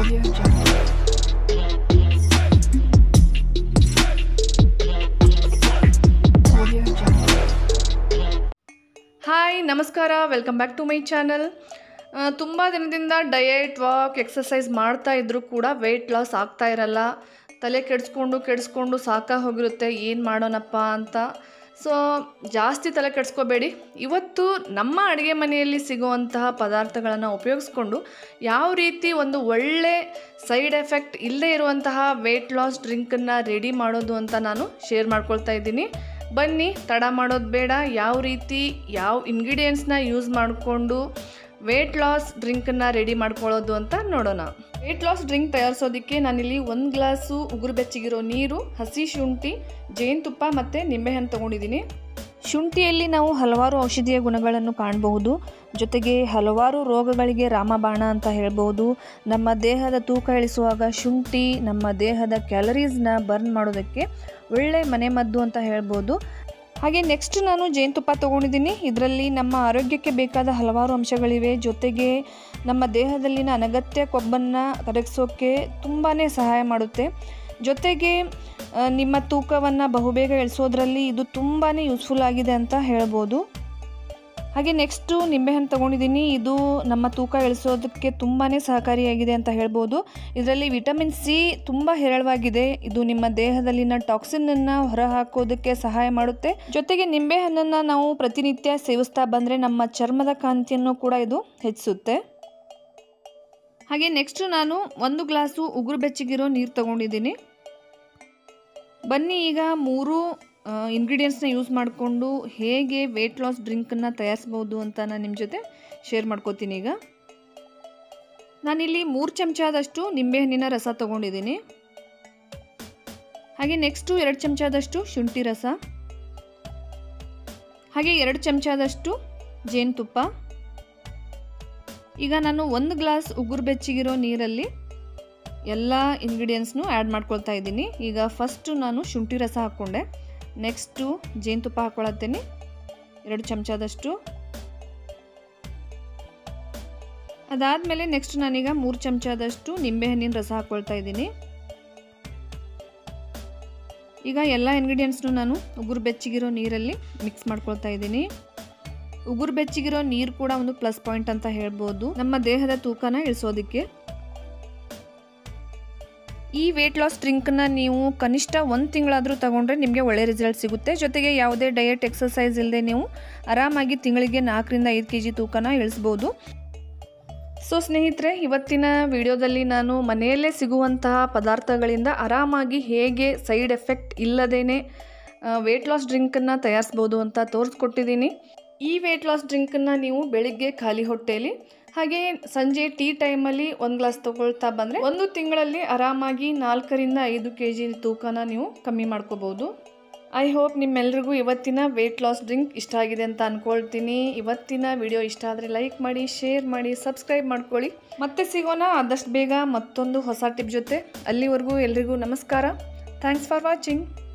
Audio Jungle. Audio Jungle. Hi ನಮಸ್ಕಾರ welcome back to my channel ತುಂಬ ದಿನದಿಂದ diet walk exercise ಮಾಡ್ತಾ ಇದ್ದರೂ ಕೂಡ ವೆಯ್ಟ್ ಲಾಸ್ ಆಗ್ತಾ ಇರಲ್ಲ ತಲೆ ಕೆಡಿಸ್ಕೊಂಡು ಕೆಡಿಸ್ಕೊಂಡು ಸಾಕ ಹೋಗಿರುತ್ತೆ ಏನು ಮಾಡೋಣಪ್ಪ ಅಂತ ಸೊ ಜಾಸ್ತಿ ತಲೆ ಕೆಡಿಸ್ಕೋಬೇಡಿ ಇವತ್ತು ನಮ್ಮ ಅಡುಗೆ ಮನೆಯಲ್ಲಿ ಸಿಗುವಂತಹ ಪದಾರ್ಥಗಳನ್ನು ಉಪಯೋಗಿಸ್ಕೊಂಡು ಯಾವ ರೀತಿ ಒಂದು ಒಳ್ಳೆ ಸೈಡ್ ಎಫೆಕ್ಟ್ ಇಲ್ಲದೇ ಇರುವಂತಹ ವೆಯ್ಟ್ ಲಾಸ್ ಡ್ರಿಂಕನ್ನು ರೆಡಿ ಮಾಡೋದು ಅಂತ ನಾನು ಶೇರ್ ಮಾಡ್ಕೊಳ್ತಾ ಇದ್ದೀನಿ ಬನ್ನಿ ತಡ ಮಾಡೋದು ಬೇಡ ಯಾವ ರೀತಿ ಯಾವ ಇಂಗ್ರೀಡಿಯೆಂಟ್ಸ್ನ ಯೂಸ್ ಮಾಡಿಕೊಂಡು ವೇಟ್ ಲಾಸ್ ಡ್ರಿಂಕನ್ನು ರೆಡಿ ಮಾಡ್ಕೊಳ್ಳೋದು ಅಂತ ನೋಡೋಣ ವೇಟ್ ಲಾಸ್ ಡ್ರಿಂಕ್ ತಯಾರಿಸೋದಕ್ಕೆ ನಾನಿಲ್ಲಿ ಒಂದು ಗ್ಲಾಸು ಉಗುರು ಬೆಚ್ಚಗಿರೋ ನೀರು ಹಸಿ ಶುಂಠಿ ಜೇನುತುಪ್ಪ ಮತ್ತು ನಿಂಬೆಹಣ್ಣು ತೊಗೊಂಡಿದ್ದೀನಿ ಶುಂಠಿಯಲ್ಲಿ ನಾವು ಹಲವಾರು ಔಷಧೀಯ ಗುಣಗಳನ್ನು ಕಾಣಬಹುದು ಜೊತೆಗೆ ಹಲವಾರು ರೋಗಗಳಿಗೆ ರಾಮಬಾಣ ಅಂತ ಹೇಳ್ಬೋದು ನಮ್ಮ ದೇಹದ ತೂಕ ಇಳಿಸುವಾಗ ಶುಂಠಿ ನಮ್ಮ ದೇಹದ ಕ್ಯಾಲರೀಸ್ನ ಬರ್ನ್ ಮಾಡೋದಕ್ಕೆ ಒಳ್ಳೆ ಮನೆಮದ್ದು ಅಂತ ಹೇಳ್ಬೋದು ಹಾಗೆ ನೆಕ್ಸ್ಟ್ ನಾನು ಜೇನುತುಪ್ಪ ತೊಗೊಂಡಿದ್ದೀನಿ ಇದರಲ್ಲಿ ನಮ್ಮ ಆರೋಗ್ಯಕ್ಕೆ ಬೇಕಾದ ಹಲವಾರು ಅಂಶಗಳಿವೆ ಜೊತೆಗೆ ನಮ್ಮ ದೇಹದಲ್ಲಿನ ಅನಗತ್ಯ ಕೊಬ್ಬನ್ನು ಕರಗಿಸೋಕ್ಕೆ ತುಂಬಾ ಸಹಾಯ ಮಾಡುತ್ತೆ ಜೊತೆಗೆ ಆ, ನಿಮ್ಮ ತೂಕವನ್ನು ಬಹುಬೇಗ ಇಳಿಸೋದ್ರಲ್ಲಿ ಇದು ತುಂಬಾ ಯೂಸ್ಫುಲ್ ಆಗಿದೆ ಅಂತ ಹೇಳ್ಬೋದು ಹಾಗೆ ನೆಕ್ಸ್ಟು ನಿಂಬೆಹಣ್ಣು ತೊಗೊಂಡಿದ್ದೀನಿ ಇದು ನಮ್ಮ ತೂಕ ಇಳಿಸೋದಕ್ಕೆ ತುಂಬಾ ಸಹಕಾರಿಯಾಗಿದೆ ಅಂತ ಹೇಳ್ಬೋದು ಇದರಲ್ಲಿ ವಿಟಮಿನ್ ಸಿ ತುಂಬ ಹೇರಳವಾಗಿದೆ ಇದು ನಿಮ್ಮ ದೇಹದಲ್ಲಿನ ಟಾಕ್ಸಿನನ್ನು ಹೊರಹಾಕೋದಕ್ಕೆ ಸಹಾಯ ಮಾಡುತ್ತೆ ಜೊತೆಗೆ ನಿಂಬೆಹಣ್ಣನ್ನು ನಾವು ಪ್ರತಿನಿತ್ಯ ಸೇವಿಸ್ತಾ ಬಂದರೆ ನಮ್ಮ ಚರ್ಮದ ಕಾಂತಿಯನ್ನು ಕೂಡ ಇದು ಹೆಚ್ಚಿಸುತ್ತೆ ಹಾಗೆ ನೆಕ್ಸ್ಟು ನಾನು ಒಂದು ಗ್ಲಾಸು ಉಗುರು ಬೆಚ್ಚಗಿರೋ ನೀರು ತಗೊಂಡಿದ್ದೀನಿ ಬನ್ನಿ ಈಗ ಮೂರು ಇಂಗ್ರೀಡಿಯೆಂಟ್ಸ್ನ ಯೂಸ್ ಮಾಡಿಕೊಂಡು ಹೇಗೆ ವೆಯ್ಟ್ ಲಾಸ್ ಡ್ರಿಂಕನ್ನು ತಯಾರಿಸ್ಬೋದು ಅಂತ ನಾನು ನಿಮ್ಮ ಜೊತೆ ಶೇರ್ ಮಾಡ್ಕೋತೀನಿ ಈಗ ನಾನಿಲ್ಲಿ ಮೂರು ಚಮಚದಷ್ಟು ನಿಂಬೆಹಣ್ಣಿನ ರಸ ತೊಗೊಂಡಿದ್ದೀನಿ ಹಾಗೆ ನೆಕ್ಸ್ಟು ಎರಡು ಚಮಚದಷ್ಟು ಶುಂಠಿ ರಸ ಹಾಗೆ ಎರಡು ಚಮಚದಷ್ಟು ಜೇನುತುಪ್ಪ ಈಗ ನಾನು ಒಂದು ಗ್ಲಾಸ್ ಉಗುರು ಬೆಚ್ಚಗಿರೋ ನೀರಲ್ಲಿ ಎಲ್ಲ ಇಂಗ್ರೀಡಿಯೆಂಟ್ಸ್ನು ಆ್ಯಡ್ ಮಾಡ್ಕೊಳ್ತಾ ಇದ್ದೀನಿ ಈಗ ಫಸ್ಟು ನಾನು ಶುಂಠಿ ರಸ ಹಾಕ್ಕೊಂಡೆ ನೆಕ್ಸ್ಟು ಜೇನುತುಪ್ಪ ಹಾಕ್ಕೊಳತ್ತೇನೆ ಎರಡು ಚಮಚದಷ್ಟು ಅದಾದಮೇಲೆ ನೆಕ್ಸ್ಟ್ ನಾನೀಗ ಮೂರು ಚಮಚದಷ್ಟು ನಿಂಬೆಹಣ್ಣಿನ ರಸ ಹಾಕ್ಕೊಳ್ತಾ ಇದ್ದೀನಿ ಈಗ ಎಲ್ಲ ಇಂಗ್ರೀಡಿಯೆಂಟ್ಸ್ನು ನಾನು ಉಗುರು ಬೆಚ್ಚಗಿರೋ ನೀರಲ್ಲಿ ಮಿಕ್ಸ್ ಮಾಡ್ಕೊಳ್ತಾ ಇದ್ದೀನಿ ಉಗುರು ಬೆಚ್ಚಗಿರೋ ನೀರು ಕೂಡ ಒಂದು ಪ್ಲಸ್ ಪಾಯಿಂಟ್ ಅಂತ ಹೇಳ್ಬೋದು ನಮ್ಮ ದೇಹದ ತೂಕನ ಇಳಿಸೋದಕ್ಕೆ ಈ ವೇಟ್ ಲಾಸ್ ಡ್ರಿಂಕನ್ನ ನೀವು ಕನಿಷ್ಠ ಒಂದು ತಿಂಗಳಾದರೂ ತಗೊಂಡ್ರೆ ನಿಮಗೆ ಒಳ್ಳೆ ರಿಸಲ್ಟ್ ಸಿಗುತ್ತೆ ಜೊತೆಗೆ ಯಾವುದೇ ಡಯಟ್ ಎಕ್ಸಸೈಸ್ ಇಲ್ಲದೆ ನೀವು ಆರಾಮಾಗಿ ತಿಂಗಳಿಗೆ ನಾಲ್ಕರಿಂದ ಐದು ಕೆ ಜಿ ತೂಕನ ಇಳಿಸ್ಬೋದು ಸೊ ಸ್ನೇಹಿತರೆ ಇವತ್ತಿನ ವಿಡಿಯೋದಲ್ಲಿ ನಾನು ಮನೆಯಲ್ಲೇ ಸಿಗುವಂತಹ ಪದಾರ್ಥಗಳಿಂದ ಆರಾಮಾಗಿ ಹೇಗೆ ಸೈಡ್ ಎಫೆಕ್ಟ್ ಇಲ್ಲದೇ ವೇಟ್ ಲಾಸ್ ಡ್ರಿಂಕನ್ನು ತಯಾರಿಸ್ಬೋದು ಅಂತ ತೋರಿಸ್ಕೊಟ್ಟಿದ್ದೀನಿ ಈ ವೇಟ್ ಲಾಸ್ ಡ್ರಿಂಕನ್ನು ನೀವು ಬೆಳಿಗ್ಗೆ ಖಾಲಿ ಹೊಟ್ಟೆಯಲ್ಲಿ ಹಾಗೆ ಸಂಜೆ ಟೀ ಟೈಮಲ್ಲಿ ಒಂದು ಗ್ಲಾಸ್ ತಗೊಳ್ತಾ ಬಂದರೆ ಒಂದು ತಿಂಗಳಲ್ಲಿ ಆರಾಮಾಗಿ ನಾಲ್ಕರಿಂದ ಐದು ಕೆ ಜಿ ತೂಕನ ನೀವು ಕಮ್ಮಿ ಮಾಡ್ಕೋಬೋದು ಐ ಹೋಪ್ ನಿಮ್ಮೆಲ್ರಿಗೂ ಇವತ್ತಿನ ವೇಟ್ ಲಾಸ್ ಡ್ರಿಂಕ್ ಇಷ್ಟ ಆಗಿದೆ ಅಂತ ಅಂದ್ಕೊಳ್ತೀನಿ ಇವತ್ತಿನ ವಿಡಿಯೋ ಇಷ್ಟ ಆದರೆ ಲೈಕ್ ಮಾಡಿ ಶೇರ್ ಮಾಡಿ ಸಬ್ಸ್ಕ್ರೈಬ್ ಮಾಡ್ಕೊಳ್ಳಿ ಮತ್ತೆ ಸಿಗೋಣ ಆದಷ್ಟು ಬೇಗ ಮತ್ತೊಂದು ಹೊಸ ಟಿಪ್ ಜೊತೆ ಅಲ್ಲಿವರೆಗೂ ಎಲ್ರಿಗೂ ನಮಸ್ಕಾರ ಥ್ಯಾಂಕ್ಸ್ ಫಾರ್ ವಾಚಿಂಗ್